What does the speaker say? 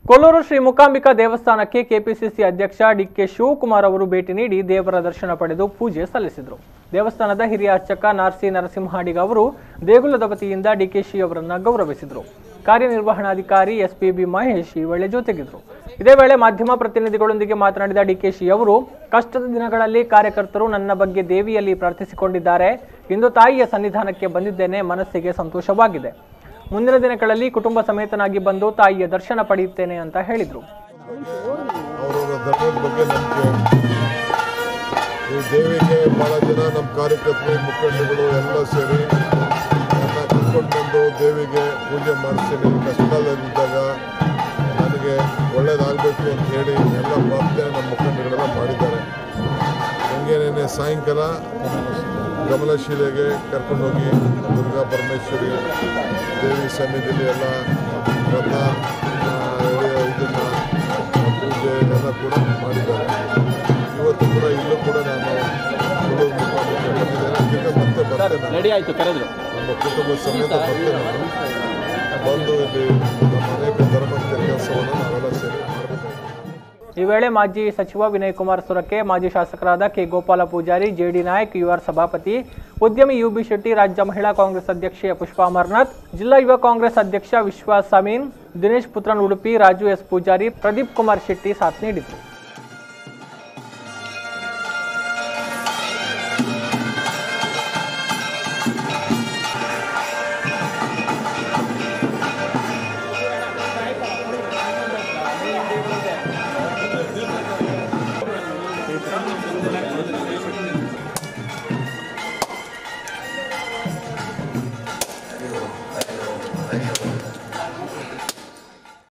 ಕೊಲ್ಲೂರು ಶ್ರೀ ಮೂಕಾಂಬಿಕಾ ದೇವಸ್ಥಾನಕ್ಕೆ ಕೆಪಿಸಿಸಿ ಅಧ್ಯಕ್ಷ ಡಿಕೆ ಶಿವಕುಮಾರ್ ಅವರು ಭೇಟಿ ನೀಡಿ ದೇವರ ದರ್ಶನ ಪಡೆದು ಪೂಜೆ ಸಲ್ಲಿಸಿದರು ದೇವಸ್ಥಾನದ ಹಿರಿಯ ಅರ್ಚಕ ನಾರ್ಸಿ ನರಸಿಂಹಾಡಿಗ ಅವರು ದೇಗುಲದ ವತಿಯಿಂದ ಡಿಕೆಶಿ ಅವರನ್ನ ಗೌರವಿಸಿದರು ಕಾರ್ಯನಿರ್ವಹಣಾಧಿಕಾರಿ ಎಸ್ಪಿಬಿ ಮಹೇಶ್ ಈ ವೇಳೆ ಜೊತೆಗಿದ್ರು ಇದೇ ವೇಳೆ ಮಾಧ್ಯಮ ಪ್ರತಿನಿಧಿಗಳೊಂದಿಗೆ ಮಾತನಾಡಿದ ಡಿಕೆಶಿ ಅವರು ಕಷ್ಟದ ದಿನಗಳಲ್ಲಿ ಕಾರ್ಯಕರ್ತರು ನನ್ನ ಬಗ್ಗೆ ದೇವಿಯಲ್ಲಿ ಪ್ರಾರ್ಥಿಸಿಕೊಂಡಿದ್ದಾರೆ ಇಂದು ತಾಯಿಯ ಸನ್ನಿಧಾನಕ್ಕೆ ಬಂದಿದ್ದೇನೆ ಮನಸ್ಸಿಗೆ ಸಂತೋಷವಾಗಿದೆ ಮುಂದಿನ ದಿನಗಳಲ್ಲಿ ಕುಟುಂಬ ಸಮೇತನಾಗಿ ಬಂದು ತಾಯಿಯ ದರ್ಶನ ಪಡೆಯುತ್ತೇನೆ ಅಂತ ಹೇಳಿದರು ಅವರವರ ಧರ್ಮದ ಬಗ್ಗೆ ನಂಬಿಕೆ ಈ ದೇವಿಗೆ ಭಾಳ ಜನ ನಮ್ಮ ಕಾರ್ಯಕರ್ತರು ಮುಖಂಡಗಳು ಎಲ್ಲ ಸೇರಿ ನನ್ನ ಕರ್ಕೊಂಡು ಬಂದು ದೇವಿಗೆ ಪೂಜೆ ಮಾಡಿಸ್ತೀನಿ ಕಷ್ಟದಲ್ಲಿದ್ದಾಗ ನನಗೆ ಒಳ್ಳೇದಾಗಬೇಕು ಅಂತ ಹೇಳಿ ಎಲ್ಲ ಪ್ರಾರ್ಥನೆ ನಮ್ಮ ಮುಖಂಡಗಳೆಲ್ಲ ಮಾಡಿದ್ದಾರೆ ನನಗೆ ನಿನ್ನೆ ಸಾಯಂಕಾಲ ಗಮನಶೀಲೆಗೆ ಕರ್ಕೊಂಡೋಗಿ ದುರ್ಗಾ ಪರಮೇಶ್ವರಿ ದೇವಿ ಸನ್ನಿಧಿಲಿ ಎಲ್ಲ ರಥ ಇದನ್ನು ಪೂಜೆ ಎಲ್ಲ ಕೂಡ ಮಾಡಿದ್ದಾರೆ ಇವತ್ತು ಕೂಡ ಇಲ್ಲೂ ಕೂಡ ನಾನು ಕೊಡಗು ಮುಖಾಂತರ ಬಂದಿದ್ದೇನೆ ತಿರ್ಗಾ ಮತ್ತೆ ಬರ್ತೇನೆ ನಾನು. ರೆಡಿ ಆಯ್ತು ಕರೆದ್ರು ನಮ್ಮ ಕುಟುಂಬ ಸಮೇತ ಬರ್ತೇನೆ ನಾನು ಬಂದು ಇಲ್ಲಿ ನಮ್ಮ ಅನೇಕ ಧರ್ಮದ ಕೆಲಸವನ್ನು ನಾವೆಲ್ಲ ಸೇರಿ ಮಾಡಬೇಕಾಗಿದೆ ಈ ವೇಳೆ ಮಾಜಿ ಸಚಿವ ವಿನಯ್ ಕುಮಾರ್ ಸುರಕೆ ಮಾಜಿ ಶಾಸಕರಾದ K Gopala Poojary JD Naik UR Sabhapati ಉದ್ಯಮಿ ಯುಬಿ ಶೆಟ್ಟಿ ರಾಜ್ಯ ಮಹಿಳಾ ಕಾಂಗ್ರೆಸ್ ಅಧ್ಯಕ್ಷೆ ಪುಷ್ಪಾ ಅಮರ್ನಾಥ್ ಜಿಲ್ಲಾ ಯುವ ಕಾಂಗ್ರೆಸ್ ಅಧ್ಯಕ್ಷ ವಿಶ್ವಾಸ್ ಸಮೀನ್ ದಿನೇಶ್ ಪುತ್ರನ್ ಉಡುಪಿ ರಾಜು ಎಸ್ ಪೂಜಾರಿ ಪ್ರದೀಪ್ ಕುಮಾರ್ ಶೆಟ್ಟಿ ಸಾಥ್ ನೀಡಿದರು